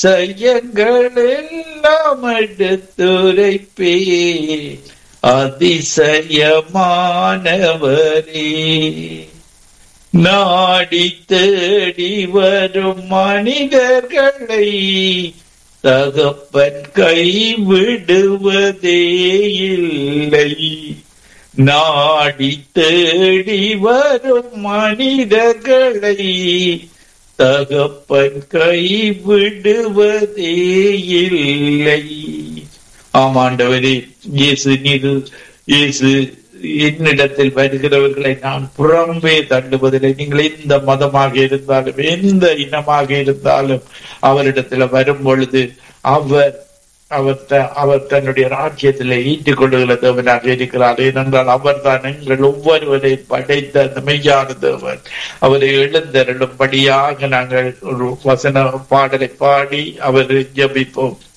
செய்யங்கள் எல்லாம் எடுத்துரைப்பே அதிசயமானவரே நாடி தேடி வரும் மனிதர்களை தகப்பன் கைவிடுவதே இல்லை நாடி தேடி வரும் மனிதர்களை தகப்பன் கைவிடுவதே இல்லை ஆமாண்டவரே இயேசு நீது இயேசு என்னிடத்தில் வருகிறவர்களை நான் புறம்பே தள்ளுவதில்லை நீங்கள் எந்த மதமாக இருந்தாலும் எந்த இனமாக இருந்தாலும் அவரிடத்துல வரும் பொழுது அவர் அவர் த- அவர் தன்னுடைய ராஜ்யத்தில் ஈட்டுக் கொள்ளுகிற தேவனாக இருக்கிறார் ஏனென்றால் அவர் தான் எங்கள் ஒவ்வொருவரையும் படைத்த அந்த மெய்யான தேவன் அவரை எழுந்தருளும்படியாக நாங்கள் ஒரு வசன பாடலை பாடி அவரை ஜபிப்போம்